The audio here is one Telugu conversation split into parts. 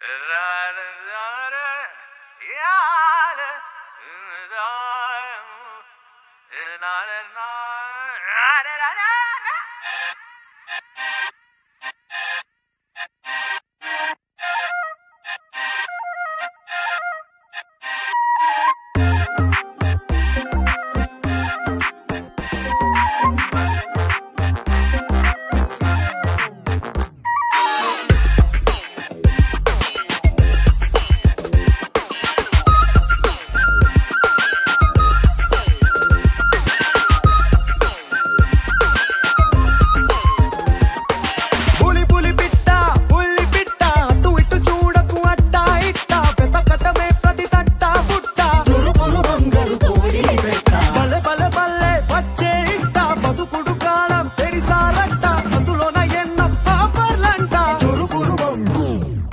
పులి పులి పిట్ట పుల్లి పిట్ట అటు ఇటు చూడకు అట్ట ఇట్ట వెతకటమే ప్రతి తట్ట పుట్ట దురుపురు బంగారు కోడి పెట్ట బలె బలె బల్లె వచ్చే ఇట్ట బతుకుడు కాలం తెరిసారట్ట అందులోన ఎన్న పాపర్లంట దురుపురు బంగు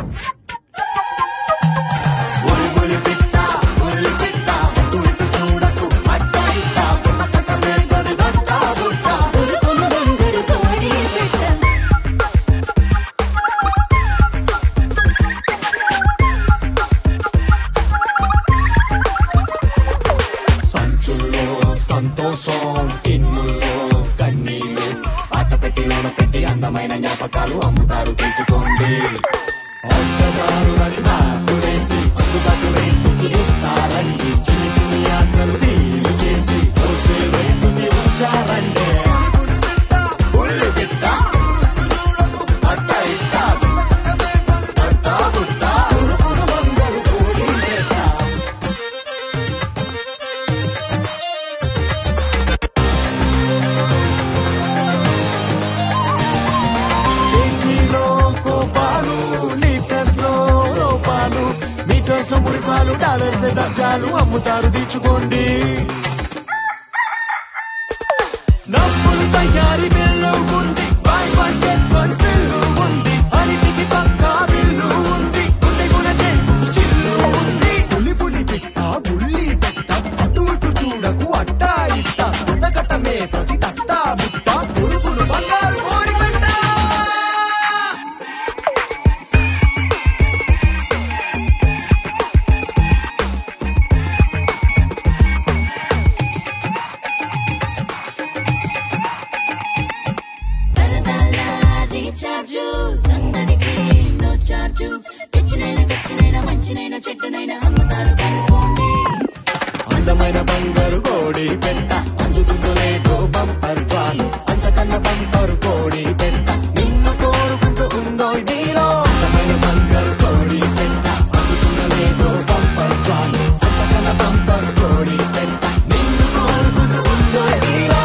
పులి పులి పిట్ట పుల్లి పిట్ట అటు ఇటు చూడకు అట్ట ఇట్ట వెతకటమే ప్రతి తట్ట పుట్ట దుర్గులు బంగారు కోడి పెట్ట సంచుల్లో సంతోషం టిన్నుల్లో కన్నీళ్ళు ఆట పెట్టిలోన పెట్టి అందమైన జ్ఞాపకాలు అమ్ముతారు తీసుకోండి ఆటగారు నడినాటు వేసి అందుబాటు రేటుకి ఇస్తారండి చిన్న చిన్న ఆశలు సీలు చేసి రోజే రేటుకి ఉంచారండి ఉల్లి పిట్ట, అట్ట ఇట్ట, అట్ట గుట్ట, ఉరుకుడు బంగారు కోడి పెట్ట. కేజీలో కోపాలు లీటర్స్ లో రూపాలు మీటర్స్ లో మురిపాలు డాలర్స్ దర్జాలు అమ్ముతారు తీర్చుకోండి నవ్వులు తయారీ బిల్లు ఉంది buy one get one bill ఉంది అన్నిటికి పక్కా బిల్లు ఉంది గుండె గుణ చెంపు చిల్లు ఉంది పులి పులి పిట్ట బుల్లి పెట్ట అటు ఇటు చూడకు అట్ట ఇట్ట బతకటమే ప్రతి తట్ట బుట్ట పురుగులు బంగారు కోడి పెట్ట సరదాల రీఛార్జ్ సందడికి నో చార్జ్ తెచ్చినైనా ఖర్చునైనా మంచినైనా చెట్టునైనా అమ్ముతారు కనుకోండి అందమైన బంగారు కోడి పెట్ట అందుతుందో లేదో బంపర్ పాలు అంతకన్నా బంపర్ కోడి పెట్ట నిన్ను కోరుకుంటూ ఉందో నీలో అందమైన బంగారు కోడి పెట్ట అందుతుందో లేదో బంపర్ పాలు అంతకన్నా బంపర్ కోడి పెట్ట నిన్ను కోరుకుంటూ ఉందో నీలో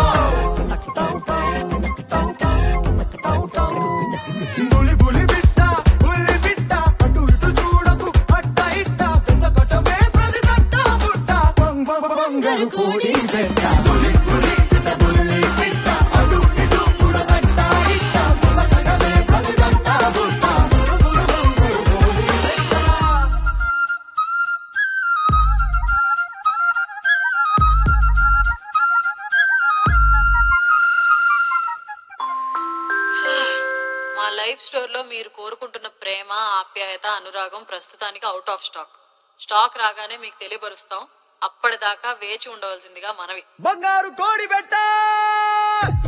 బులి బులి బిట్ట బుల్లి బిట్ట అటు ఇటు చూడకు అట్ట ఇట్ట వెతకటమే ప్రతి తట్ట బుట్ట బంగ బంగారు కోడి పెట్ట బులి బులి బిట్ట బుల్లి బిట్ట అటు ఇటు చూడకట్ట ఇట్ట వెతకటమే ప్రతి తట్ట బుట్ట బంగారు కోడి పెట్ట మా లైఫ్ స్టోర్లో మీరు కోరుకుంటున్న ప్రేమ ఆప్యాయత అనురాగం ప్రస్తుతానికి అవుట్ ఆఫ్ స్టాక్ స్టాక్ రాగానే మీకు తెలియపరుస్తాం అప్పటిదాకా వేచి ఉండవలసిందిగా మనవి బంగారు కోడి పెట్ట